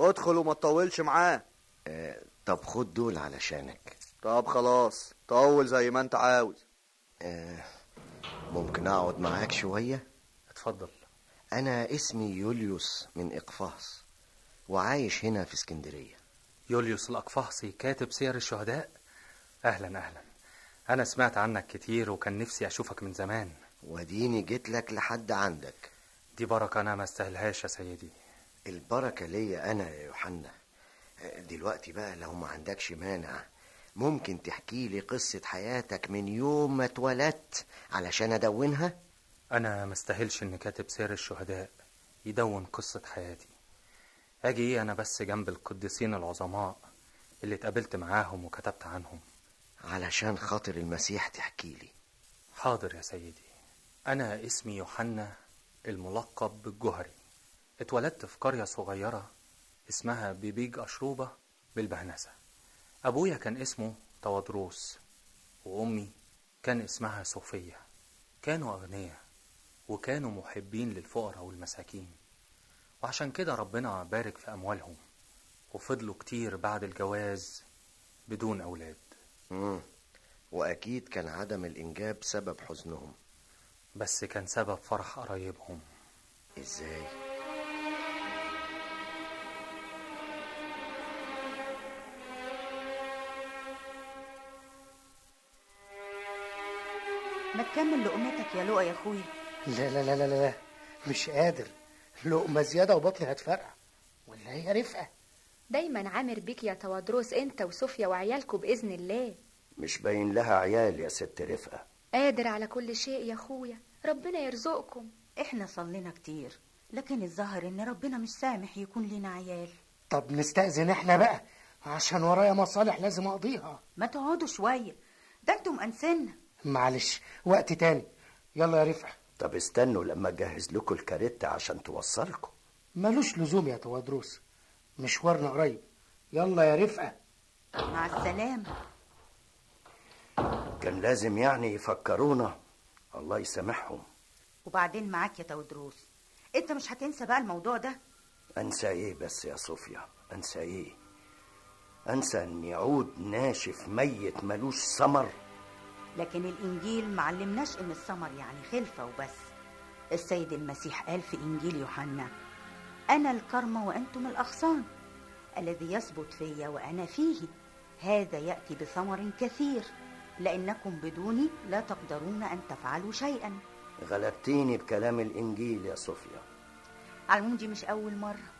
ادخل وما تطولش معاه آه طب خد دول علشانك طب خلاص طول زي ما انت عاوز آه ممكن اقعد معاك شوية اتفضل انا اسمي يوليوس من اقفاص وعايش هنا في اسكندرية يوليوس الأقفاصي كاتب سير الشهداء أهلا أهلا أنا سمعت عنك كتير وكان نفسي أشوفك من زمان وديني جيت لك لحد عندك دي بركة أنا ما استاهلهاش يا سيدي البركة ليا انا يا يوحنا آه، دلوقتي بقى لو ما عندكش مانع ممكن تحكي لي قصة حياتك من يوم ما اتولدت علشان ادونها أنا ما استاهلش إن كاتب سير الشهداء يدون قصة حياتي أجي إيه أنا بس جنب القديسين العظماء اللي اتقابلت معاهم وكتبت عنهم علشان خاطر المسيح تحكي لي حاضر يا سيدي أنا اسمي يوحنا الملقب بالجهري اتولدت في قرية صغيرة اسمها بيبيج أشروبة بالبهنسة أبويا كان اسمه توادروس وأمي كان اسمها صوفيا كانوا أغنياء وكانوا محبين للفقراء والمساكين وعشان كده ربنا بارك في أموالهم وفضلوا كتير بعد الجواز بدون أولاد مم. واكيد كان عدم الانجاب سبب حزنهم بس كان سبب فرح قرايبهم ازاي ما تكمل لقمتك يا لؤى يا اخويا لا لا لا لا لا مش قادر لقمة زيادة وبطني هتفرقع ولا هي رفقة دايما عامر بيك يا توادروس انت وصوفيا وعيالكوا باذن الله مش باين لها عيال يا ست رفقة قادر على كل شيء يا اخويا ربنا يرزقكم احنا صلينا كتير لكن الظاهر ان ربنا مش سامح يكون لنا عيال طب نستأذن احنا بقى عشان ورايا مصالح لازم اقضيها ما تقعدوا شويه ده انتم انسنا معلش وقت تاني يلا يا رفقة طب استنوا لما اجهز لكم الكاريتا عشان توصلكم ملوش لزوم يا توادروس مشوارنا قريب يلا يا رفقة مع السلامه كان لازم يعني يفكرونا الله يسامحهم وبعدين معاك يا تودروس انت مش هتنسى بقى الموضوع ده انسى ايه بس يا صوفيا انسى ايه انسى ان يعود ناشف ميت ملوش ثمر لكن الانجيل معلمناش ان الثمر يعني خلفه وبس السيد المسيح قال في انجيل يوحنا انا الكرمه وانتم الاغصان الذي يثبت فيا وانا فيه هذا ياتي بثمر كثير لانكم بدوني لا تقدرون ان تفعلوا شيئا غلبتيني بكلام الانجيل يا صوفيا على العموم دي مش اول مره